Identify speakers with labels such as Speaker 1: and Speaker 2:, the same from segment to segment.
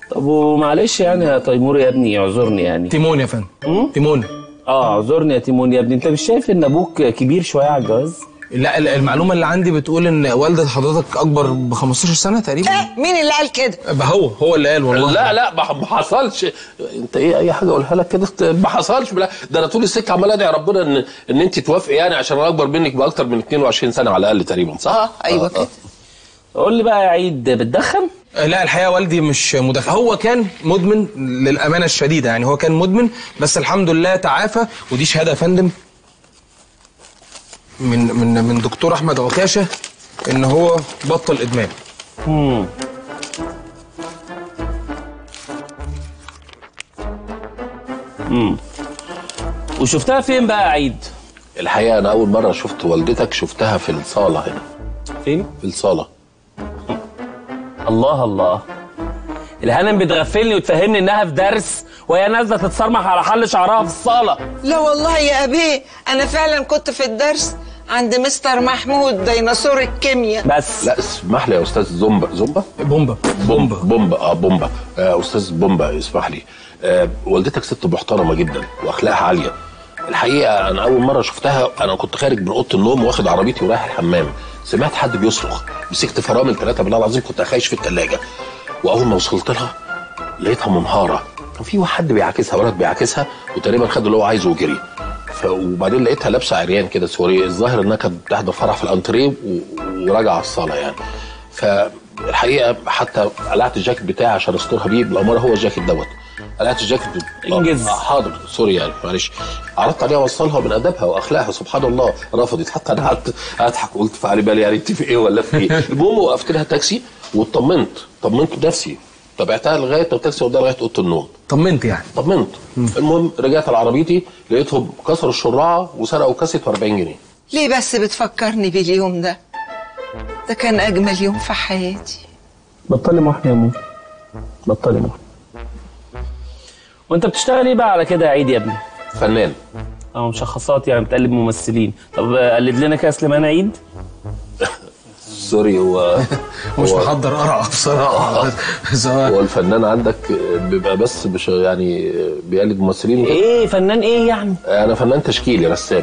Speaker 1: طب ومعلش يعني يا تيمور يا ابني اعذرني يعني
Speaker 2: تيمون يا فندم تيمون
Speaker 1: اه اعذرني يا تيمون يا ابني انت مش شايف ان ابوك كبير شويه على الجواز
Speaker 2: لا ال- المعلومه اللي عندي بتقول ان والده حضرتك اكبر ب 15 سنه تقريبا
Speaker 3: مين اللي قال كده
Speaker 2: بقى هو هو اللي قال والله
Speaker 4: لا لا ما ما حصلش انت ايه اي حاجه اقولها لك كده ما حصلش بلا ده انا طول السكه عمال ادعي ربنا ان ان انت توافقي يعني عشان انا اكبر منك باكتر من 22 سنه على الاقل تقريبا صح؟
Speaker 3: اه ايوه كده
Speaker 1: قول لي بقى يا عيد بتدخن
Speaker 2: آه، لا الحقيقه والدي مش مدخن هو كان مدمن للامانه الشديده يعني هو كان مدمن بس الحمد لله تعافى ودي شهاده يا فندم من من من دكتور احمد عكاشه ان هو بطل ادمان
Speaker 1: امم امم وشفتها فين بقى يا عيد
Speaker 4: الحقيقه انا اول مره شفت والدتك شفتها في الصاله هنا
Speaker 1: فين
Speaker 4: في الصاله
Speaker 1: الله الله الهانم بتغفلني وتفهمني انها في درس وهي نازله تتصرمح على حل شعرها في الصاله
Speaker 3: لا والله يا ابي انا فعلا كنت في الدرس عند مستر محمود ديناصور الكيمياء
Speaker 1: بس
Speaker 4: لا اسمح لي يا استاذ زومبا زومبا
Speaker 2: بومبا
Speaker 4: بومبا بومبا اه بومبا آه استاذ بومبا اسمح لي آه والدتك ست محترمه جدا واخلاقها عاليه الحقيقه انا اول مره شفتها انا كنت خارج من اوضه النوم واخد عربيتي ورايح الحمام سمعت حد بيصرخ مسكت فرامل ثلاثه بالله العظيم كنت خايش في الثلاجه واول ما وصلت لها لقيتها منهاره كان في حد بيعاكسها ولد بيعاكسها وتقريبا خد اللي هو عايزه وجري ف... وبعدين لقيتها لابسه عريان كده سوري الظاهر انها كانت بتحضر فرح في الانتريه و... وراجعه على الصاله يعني فالحقيقه حتى قلعت الجاكيت بتاعي عشان استرها بيه بالاماره هو الجاكيت دوت قلعت الجاكيت
Speaker 1: انجز.
Speaker 4: آه، حاضر سوري يعني معلش عرضت عليها اوصلها من ادبها واخلاقها سبحان الله رفضت حتى انا قعدت اضحك قلت في علي بالي يعني انت في ايه ولا في ايه المهم وقفت لها تاكسي واطمنت طمنت بنفسي تابعتها لغايه التاكسي وده لغايه اوضه النوم
Speaker 2: طمنت يعني
Speaker 4: طمنت المهم رجعت على عربيتي لقيتهم كسروا الشراعه وسرقوا كاسه 40 جنيه
Speaker 3: ليه بس بتفكرني باليوم ده ده كان اجمل يوم في حياتي
Speaker 1: بطلي محن يا مو بطلي محن وانت بتشتغل ايه بقى على كده يا عيد يا ابني
Speaker 4: فنان
Speaker 1: اه مشخصات يعني بتقلب ممثلين طب آه، قلد لنا كده سليمان عيد
Speaker 4: سوري هو
Speaker 2: مش
Speaker 4: هو-
Speaker 2: محضر قرعه بصراحه سواء
Speaker 4: هو الفنان عندك بيبقى بس مش يعني بيقلد ممثلين
Speaker 1: ايه فنان ايه يعني
Speaker 4: انا فنان تشكيلي رسام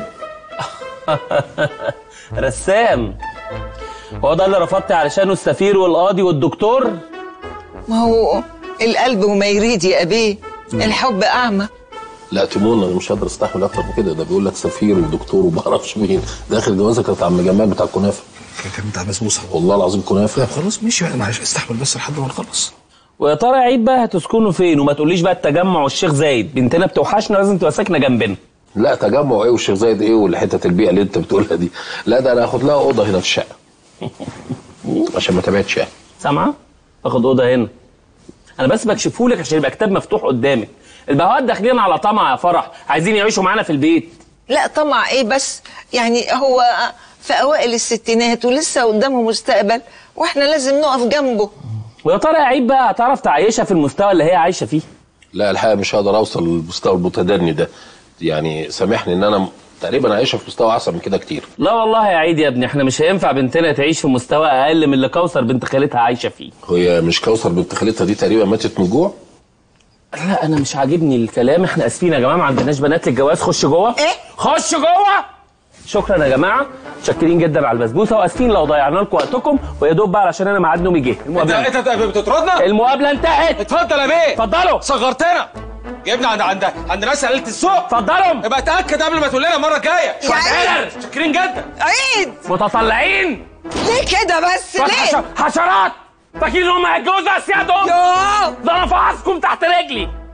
Speaker 1: رسام هو ده اللي رفضت علشانه السفير والقاضي والدكتور
Speaker 3: ما هو القلب وما يريد يا ابي الحب اعمى
Speaker 4: لا تيمون انا مش قادر استحمل اكتر من كده ده بيقول لك سفير ودكتور وما اعرفش مين داخل جوازك كانت عم جمال بتاع الكنافه
Speaker 2: كان بتاع بسبوسه
Speaker 4: والله العظيم كنافه
Speaker 2: طب خلاص ماشي بقى معلش استحمل بس لحد ما نخلص
Speaker 1: ويا ترى يا عيد بقى هتسكنوا فين وما تقوليش بقى التجمع والشيخ زايد بنتنا بتوحشنا لازم تبقى ساكنه جنبنا
Speaker 4: لا تجمع ايه والشيخ زايد ايه والحته البيئه اللي انت بتقولها دي لا ده انا هاخد لها اوضه هنا في الشقه عشان ما تبعدش يعني
Speaker 1: سامعه تاخد اوضه هنا انا بس بكشفهولك عشان يبقى كتاب مفتوح قدامك البهوات داخلين على طمع يا فرح عايزين يعيشوا معانا في البيت
Speaker 3: لا طمع ايه بس يعني هو في اوائل الستينات ولسه قدامه مستقبل واحنا لازم نقف جنبه
Speaker 1: ويا ترى يا عيد بقى هتعرف تعيشها في المستوى اللي هي عايشه فيه
Speaker 4: لا الحقيقه مش هقدر اوصل للمستوى المتدني ده يعني سامحني ان انا تقريبا عايشه في مستوى احسن من كده كتير
Speaker 1: لا والله يا عيد يا ابني احنا مش هينفع بنتنا تعيش في مستوى اقل من اللي كوثر بنت خالتها عايشه فيه
Speaker 4: هي مش كوثر بنت خالتها دي تقريبا ماتت من الجوع
Speaker 1: لا انا مش عاجبني الكلام احنا اسفين يا جماعه ما عندناش بنات للجواز خش جوه
Speaker 3: ايه
Speaker 1: خش جوه شكرا يا جماعه متشكرين جدا على البسبوسه واسفين لو ضيعنا لكم وقتكم ويا دوب بقى علشان انا ميعاد نومي جه المقابله
Speaker 2: انت بتطردنا
Speaker 1: المقابله انتهت
Speaker 2: اتفضل يا بيه
Speaker 1: اتفضلوا
Speaker 2: صغرتنا جبنا عند عند عند ناس قليله السوق
Speaker 1: اتفضلوا
Speaker 2: ابقى اتاكد قبل ما تقول لنا المره الجايه
Speaker 3: يا عيد
Speaker 2: شاكرين جدا
Speaker 3: عيد
Speaker 1: متطلعين
Speaker 3: ليه كده بس ليه
Speaker 1: حشرات فاكرين ان هم هيتجوزوا اسيادهم
Speaker 3: يوه
Speaker 1: ده انا فحصكم تحت رجلي